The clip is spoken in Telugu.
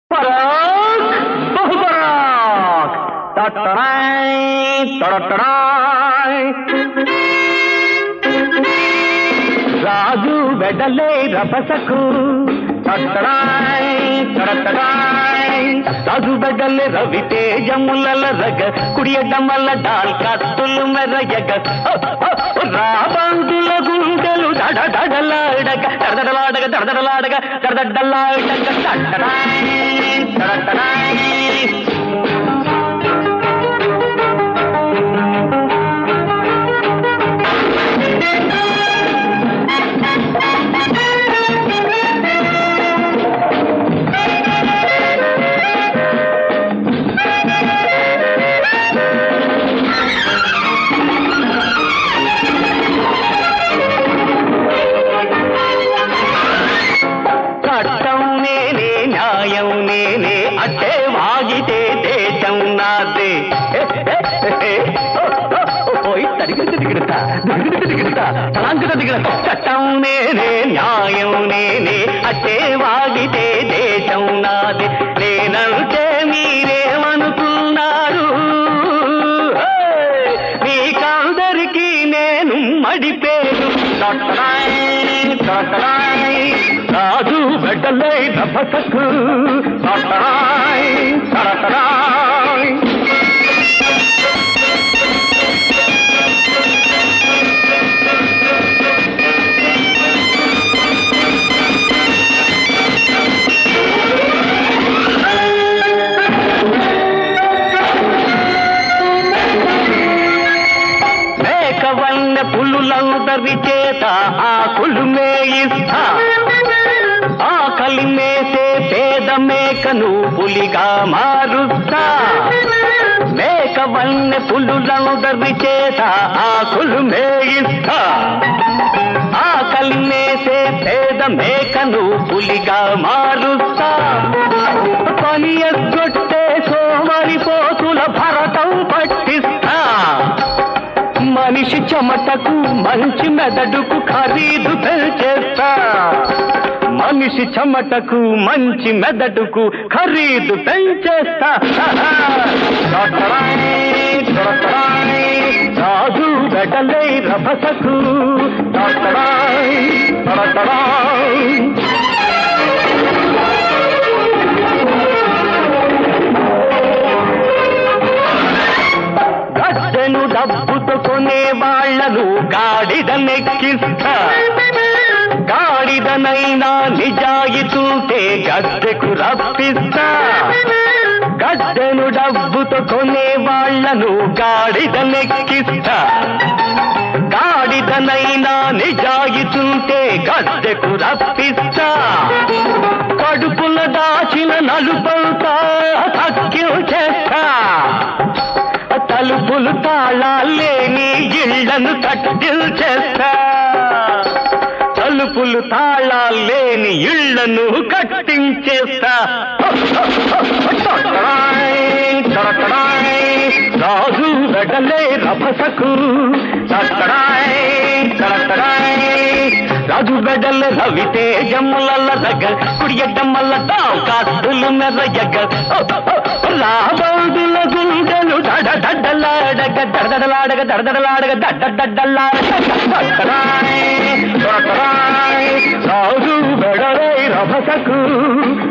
పరాక్ బహుపరాక్ తట్టడాయ్ తడట్టడాయ్ రాజు వెడలే రభసకు తట్టడాయ్ తడట్టడాయ్ రాజు వెడలే రవి తేజములల రగ కుడియడమల డాల్ కత్తులు మెరయగ రాబందుల గుండెలు దడ దడలాడగ దడదడలాడగ దడదడలాడగ దడదడలాడగ తట్టడాయ్ తడట్టడాయ్ చట్టం నేనే న్యాయం నేనే అట్టే వాగితే దేశం నాదే పోయి తరిగిడి దిగిడతా దిగిడి దిగిడతా తలాంకత దిగిడతా చట్టం నేనే న్యాయం నేనే అట్టే వాగితే దేశం నాదే నేనంటే మీరేమనుకున్నారు హే! మీకందరికీ నేను మడిపేరు తొట్టరాయ్, తొట్టరాయ్, రాజు బిడ్డలై నభసకు తొట్టరాయ్, తడతరాయ్. మేకవన్న పులులందరి చేత ఆకులు మేయిస్తా ఆకలి మేసే పేద మేకను పులిగా మారుస్తా మేకవన్న పులులందరి చేత ఆకులు మేయిస్తా ఆకలి మేసే పేద మేకను పులిగా మారుస్తా పని ఎగ్గొట్టే సోమరి పోతుల భరతం పట్టిస్తా మనిషి చెమటకు మంచి మెదడుకు ఖరీదు పెంచేస్తా మనిషి చెమటకు మంచి మెదడుకు ఖరీదు పెంచేస్తా దొరకరాయ్, దొరకరాయ్, రాజు గడలై రభసకు దొరకరాయ్, దొరకరాయ్. గద్దెను డబ్బుతో కొనే వాళ్లను గాడిద నెక్కిస్తా గాడిదనైనా నిజాయితూటే గద్దెకు రప్పిస్తా గద్దెను డబ్బుతో కొనే వాళ్లను గాడిద నెక్కిస్తా గాడిదనైనా నిజాయితుంటే గద్దెకు రప్పిస్తా కడుపుల దాచిన నలుపంతా సఖ్యం చేస్తా తలుపులు తాళాలేని ఇళ్లను కట్టించేస్తా తలుపులు తాళాలేని ఇళ్లను కట్టించేస్తా తొట్టడాయ్, తొట్టడాయ్, రాజు వెడలే రభసకు తట్టడాయ్ తట్టడాయ్ రాజు వెడల రవి తేజముల రగ కుడియడ్డమల్ల తావు కాస్తులు మెరయగ రాబందుల గుండెలు దడ దడ్డలాడగ దడదడలాడగ దడదడలాడగ దడ్డడ్డలాడగ తట్టడాయ్, తొట్టడాయ్, రాజు వెడలై రభసకు